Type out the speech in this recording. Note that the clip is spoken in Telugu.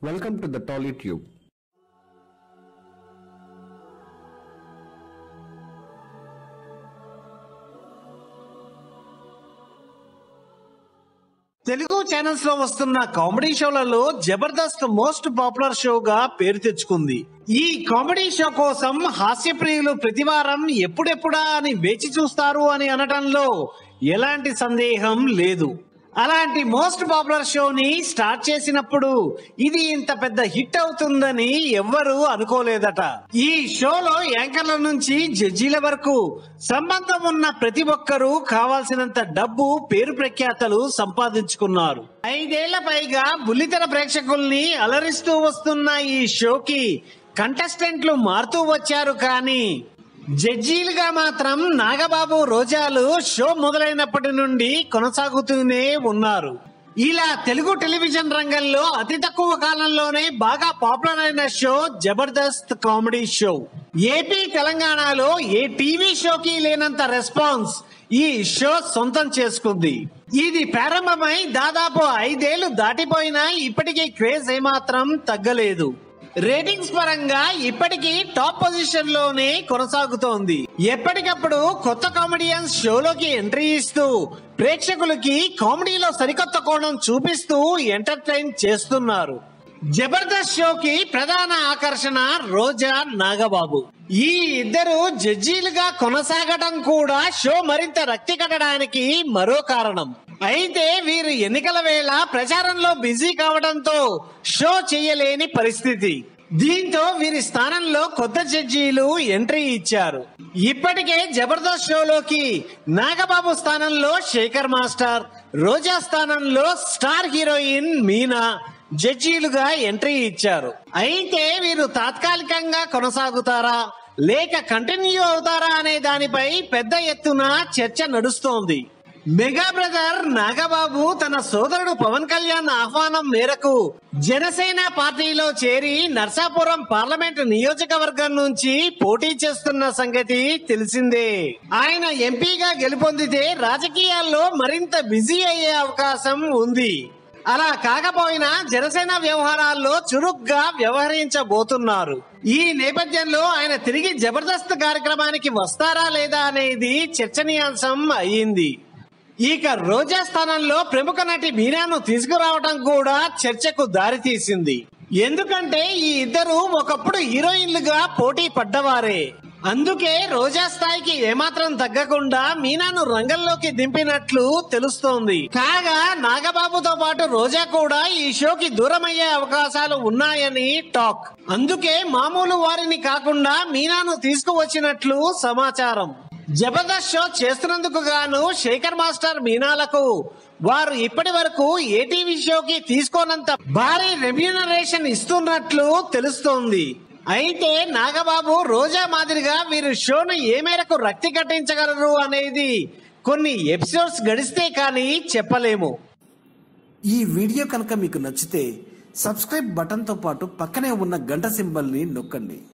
Welcome to the Tolly Tube. Telugu channels లో వస్తున్న కామెడీ షోలలో జబర్దస్త్ మోస్ట్ పాపులర్ షోగా పేరు తెచ్చుకుంది ఈ కామెడీ షో కోసం హాస్యప్రియులు ప్రతివారం ఎప్పుడెప్పుడా అని వేచి చూస్తారు అని అనటంలో ఎలాంటి సందేహం లేదు అలాంటి మోస్ట్ పాపులర్ షోని స్టార్ట్ చేసినప్పుడు ఇది ఇంత పెద్ద హిట్ అవుతుందని ఎవ్వరూ అనుకోలేదట ఈ షోలో యాంకర్ల నుంచి జడ్జీల వరకు సంబంధం ఉన్న ప్రతి ఒక్కరూ కావాల్సినంత డబ్బు పేరు ప్రఖ్యాతలు సంపాదించుకున్నారు ఐదేళ్ల పైగా బుల్లితెర ప్రేక్షకుల్ని అలరిస్తూ వస్తున్న ఈ షోకి కంటెస్టెంట్లు మారుతూ వచ్చారు కానీ జడ్జీలుగా మాత్రం నాగబాబు రోజాలు షో మొదలైనప్పటి నుండి కొనసాగుతూనే ఉన్నారు ఇలా తెలుగు టెలివిజన్ రంగంలో అతి తక్కువ కాలంలోనే బాగా పాపులర్ అయిన show Jabardasth comedy show AP తెలంగాణలో ఏ టీవీ షోకి లేనంత రెస్పాన్స్ ఈ షో సొంతం చేసుకుంది ఇది ప్రారంభమై దాదాపు ఐదేళ్లు దాటిపోయినా ఇప్పటికీ క్రేజ్ ఏమాత్రం తగ్గలేదు రేటింగ్స్ పరంగా ఇప్పటికీ టాప్ పొజిషన్ లోనే కొనసాగుతోంది ఎప్పటికప్పుడు కొత్త కామెడియన్స్ షోలోకి ఎంట్రీ ఇస్తూ ప్రేక్షకులకి కామెడీలో సరికొత్త కోణం చూపిస్తూ ఎంటర్టైన్ చేస్తున్నారు జబర్దస్త్ షోకి ప్రధాన ఆకర్షణ రోజా నాగబాబు ఈ ఇద్దరు జడ్జీలుగా కొనసాగడం కూడా షో మరింత రక్తి కట్టడానికి మరో కారణం అయితే వీరు ఎన్నికల వేళ ప్రచారంలో బిజీ కావడంతో షో చేయలేని పరిస్థితి దీంతో వీరి స్థానంలో కొత్త జడ్జీలు ఎంట్రీ ఇచ్చారు ఇప్పటికే జబర్దస్త్ షోలోకి నాగబాబు స్థానంలో శేఖర్ మాస్టర్ రోజా స్థానంలో స్టార్ హీరోయిన్ మీనా జడ్జీలుగా ఎంట్రీ ఇచ్చారు అయితే వీరు తాత్కాలికంగా కొనసాగుతారా లేక కంటిన్యూ అవుతారా అనే దానిపై పెద్ద ఎత్తున చర్చ నడుస్తోంది మెగా బ్రదర్ నాగబాబు తన సోదరుడు పవన్ కళ్యాణ్ ఆహ్వానం మేరకు జనసేన పార్టీలో చేరి నర్సాపురం పార్లమెంట్ నియోజకవర్గం నుంచి పోటీ చేస్తున్న సంగతి తెలిసిందే ఆయన ఎంపీగా గెలుపొందితే రాజకీయాల్లో మరింత బిజీ అయ్యే అవకాశం ఉంది అలా కాకపోయినా జనసేన వ్యవహారాల్లో చురుగ్గా వ్యవహరించబోతున్నారు ఈ నేపథ్యంలో ఆయన తిరిగి జబర్దస్త్ కార్యక్రమానికి వస్తారా లేదా అనేది చర్చనీయాంశం అయ్యింది ఇక రోజా స్థానంలో ప్రముఖ నటి మీనాను తీసుకురావడం కూడా చర్చకు దారితీసింది ఎందుకంటే ఈ ఇద్దరు ఒకప్పుడు హీరోయిన్లుగా పోటీ పడ్డవారే అందుకే రోజా స్థాయికి ఏమాత్రం తగ్గకుండా మీనాను రంగంలోకి దింపినట్లు తెలుస్తోంది కాగా నాగబాబుతో పాటు రోజా కూడా ఈ షోకి దూరమయ్యే అవకాశాలు ఉన్నాయని టాక్ అందుకే మామూలు వారిని కాకుండా మీనాను తీసుకువచ్చినట్లు సమాచారం జబర్దస్త్ షో చేస్తున్నందుకు గాను శేఖర్ మాస్టర్ మీనాలకు వారు ఇప్పటి వరకు ఏ టీవీ షోకి తీసుకోనంత భారీ రెమ్యూనరేషన్ ఇస్తున్నట్లు తెలుస్తోంది అయితే నాగబాబు రోజా మాదిరిగా వీరు షోను ఏ మేరకు రక్తి కట్టించగలరు అనేది కొన్ని ఎపిసోడ్స్ గడిస్తే కానీ చెప్పలేము ఈ వీడియో కనుక మీకు నచ్చితే సబ్స్క్రైబ్ బటన్తో పాటు పక్కనే ఉన్న గంట సింబల్ని నొక్కండి